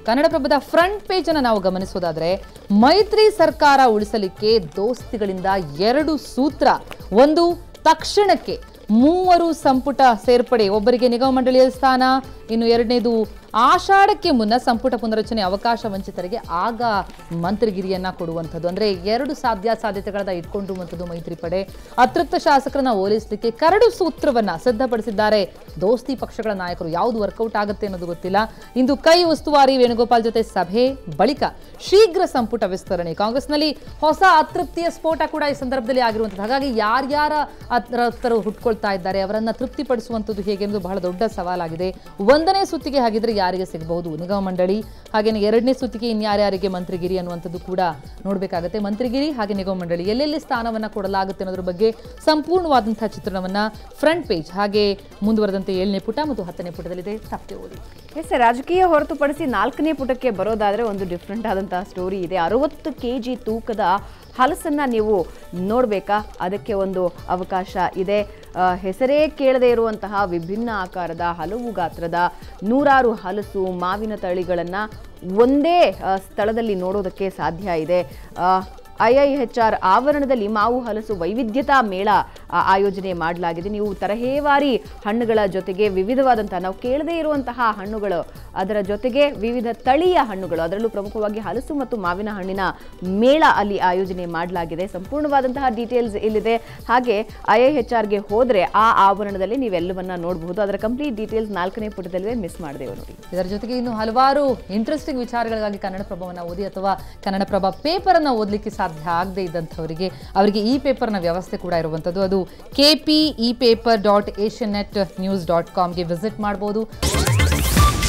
ಕನ್ನಡಪ್ರಭದ front page ಅನ್ನು ನಾವು ಗಮನಿಸೋದಾದ್ರೆ ಮೈತ್ರಿ ಸರ್ಕಾರ ಉಳಿಸಲಿಕ್ಕೆ ದೋಸ್ತಿಗಳಿಂದ ಎರಡು ಸೂತ್ರ ಒಂದು ತಕ್ಷಣಕ್ಕೆ ಮೂವರು ಸಂಪುಟ ಸೇರ್ಪಡೆ ಒಬ್ಬರಿಗೆ ನಿಗಮ ಮಂಡಳಿಯ ಸ್ಥಾನ ಇನ್ನು ಎರಡನೇದು ಆಷಾಢಕ್ಕೆ ಮುನ್ನ ಸಂಪುಟ ಪುನರಚನೆ ಅವಕಾಶ ವಂಚಿತರಿಗೆ ಆಗ ಮಂತ್ರಿಗಿರಿಯನ್ನ ಕೊಡುವಂಥದ್ದು ಅಂದ್ರೆ ಎರಡು ಸಾಧ್ಯ ಸಾಧ್ಯತೆಗಳನ್ನ ಇಟ್ಕೊಂಡಿರುವಂಥದ್ದು ಮೈತ್ರಿ ಪಡೆ ಅತೃಪ್ತ ಶಾಸಕರನ್ನ ಓಲೈಸಲಿಕ್ಕೆ ಕರಡು ಸೂತ್ರವನ್ನ ಸಿದ್ಧಪಡಿಸಿದ್ದಾರೆ ದೋಸ್ತಿ ಪಕ್ಷಗಳ ನಾಯಕರು ಯಾವುದು ವರ್ಕೌಟ್ ಆಗುತ್ತೆ ಅನ್ನೋದು ಗೊತ್ತಿಲ್ಲ ಇಂದು ಕೈ ಉಸ್ತುವಾರಿ ವೇಣುಗೋಪಾಲ್ ಜೊತೆ ಸಭೆ ಬಳಿಕ ಶೀಘ್ರ ಸಂಪುಟ ವಿಸ್ತರಣೆ ಕಾಂಗ್ರೆಸ್ನಲ್ಲಿ ಹೊಸ ಅತೃಪ್ತಿಯ ಸ್ಫೋಟ ಕೂಡ ಈ ಸಂದರ್ಭದಲ್ಲಿ ಆಗಿರುವಂಥದ್ದು ಹಾಗಾಗಿ ಯಾರ್ಯಾರ ಅತೃಪ್ತರು ಹುಟ್ಕೊಳ್ತಾ ಇದ್ದಾರೆ ಅವರನ್ನ ತೃಪ್ತಿಪಡಿಸುವಂಥದ್ದು ಹೇಗೆ ಎಂದು ಬಹಳ ದೊಡ್ಡ ಸವಾಲಾಗಿದೆ ಒಂದನೇ ಸುತ್ತಿಗೆ ಹಾಗಿದ್ರೆ ಯಾರಿಗೆ ಸಿಗಬಹುದು ನಿಗಮ ಮಂಡಳಿ ಹಾಗೇನೆ ಎರಡನೇ ಸುತ್ತಿಗೆ ಇನ್ಯಾರ್ಯಾರಿಗೆ ಮಂತ್ರಿಗಿರಿ ಅನ್ನುವಂಥದ್ದು ಕೂಡ ನೋಡಬೇಕಾಗುತ್ತೆ ಮಂತ್ರಿಗಿರಿ ಹಾಗೆ ನಿಗಮ ಮಂಡಳಿ ಎಲ್ಲೆಲ್ಲಿ ಸ್ಥಾನವನ್ನ ಕೊಡಲಾಗುತ್ತೆ ಅನ್ನೋದ್ರ ಬಗ್ಗೆ ಸಂಪೂರ್ಣವಾದಂತಹ ಚಿತ್ರಣವನ್ನ ಫ್ರಂಟ್ ಪೇಜ್ ಹಾಗೆ ಮುಂದುವರೆದಂತೆ ಏಳನೇ ಪುಟ ಮತ್ತು ಹತ್ತನೇ ಪುಟದಲ್ಲಿದೆ ತಪ್ಪದೆ ಓದಿ ಎಸ್ ರಾಜಕೀಯ ಹೊರತುಪಡಿಸಿ ನಾಲ್ಕನೇ ಪುಟಕ್ಕೆ ಬರೋದಾದ್ರೆ ಒಂದು ಡಿಫ್ರೆಂಟ್ ಆದಂತಹ ಸ್ಟೋರಿ ಇದೆ ಅರವತ್ತು ಕೆ ಜಿ ತೂಕದ ಹಲಸನ್ನ ನೀವು ನೋಡಬೇಕಾ ಅದಕ್ಕೆ ಒಂದು ಅವಕಾಶ ಇದೆ ಆ, ಹೆಸರೇ ಕೇಳದೇ ಇರುವಂತಹ ವಿಭಿನ್ನ ಆಕಾರದ ಹಲವು ಗಾತ್ರದ ನೂರಾರು ಹಲಸು ಮಾವಿನ ತಳಿಗಳನ್ನು ಒಂದೇ ಆ, ಸ್ಥಳದಲ್ಲಿ ನೋಡೋದಕ್ಕೆ ಸಾಧ್ಯ ಇದೆ ಐ ಐ ಎಚ್ ಆರ್ ಆವರಣದಲ್ಲಿ ಮಾವು ಹಲಸು ವೈವಿಧ್ಯತಾ ಮೇಳ ಆ, ಆಯೋಜನೆ ಮಾಡಲಾಗಿದೆ ನೀವು ತರಹೇವಾರಿ ಹಣ್ಣುಗಳ ಜೊತೆಗೆ ವಿವಿಧವಾದಂತಹ ನಾವು ಕೇಳದೇ ಇರುವಂತಹ ಹಣ್ಣುಗಳು ಅದರ ಜೊತೆಗೆ ವಿವಿಧ ತಳಿಯ ಹಣ್ಣುಗಳು ಅದರಲ್ಲೂ ಪ್ರಮುಖವಾಗಿ ಹಲಸು ಮತ್ತು ಮಾವಿನ ಹಣ್ಣಿನ ಮೇಳ ಅಲ್ಲಿ ಆಯೋಜನೆ ಮಾಡಲಾಗಿದೆ ಸಂಪೂರ್ಣವಾದಂತಹ ಡೀಟೇಲ್ಸ್ ಇಲ್ಲಿದೆ ಹಾಗೆ ಐ ಐ ಎಚ್ ಆರ್ಗೆ ಹೋದರೆ ಆ ಆವರಣದಲ್ಲಿ ನೀವೆಲ್ಲವನ್ನ ನೋಡಬಹುದು ಅದರ ಕಂಪ್ಲೀಟ್ ಡೀಟೇಲ್ಸ್ ನಾಲ್ಕನೇ ಪುಟದಲ್ಲಿದೆ ಮಿಸ್ ಮಾಡಿದೆವು ನೋಡಿ ಇದರ ಜೊತೆಗೆ ಇನ್ನು ಹಲವಾರು ಇಂಟ್ರೆಸ್ಟಿಂಗ್ ವಿಚಾರಗಳಿಗಾಗಿ ಕನ್ನಡಪ್ರಭವನ್ನ ಓದಿ ಅಥವಾ ಕನ್ನಡಪ್ರಭ ಪೇಪರ್ ಅನ್ನ ಓದಲಿಕ್ಕೆ ಸಾಧ್ಯ ಆಗದೆ ಇದ್ದಂಥವರಿಗೆ ಅವರಿಗೆ ಈ ಪೇಪರ್ನ ವ್ಯವಸ್ಥೆ ಕೂಡ ಇರುವಂಥದ್ದು ಅದು K P E paper dot Asianet news dot ಕಾಮ್ಗೆ ವಿಸಿಟ್ ಮಾಡ್ಬೋದು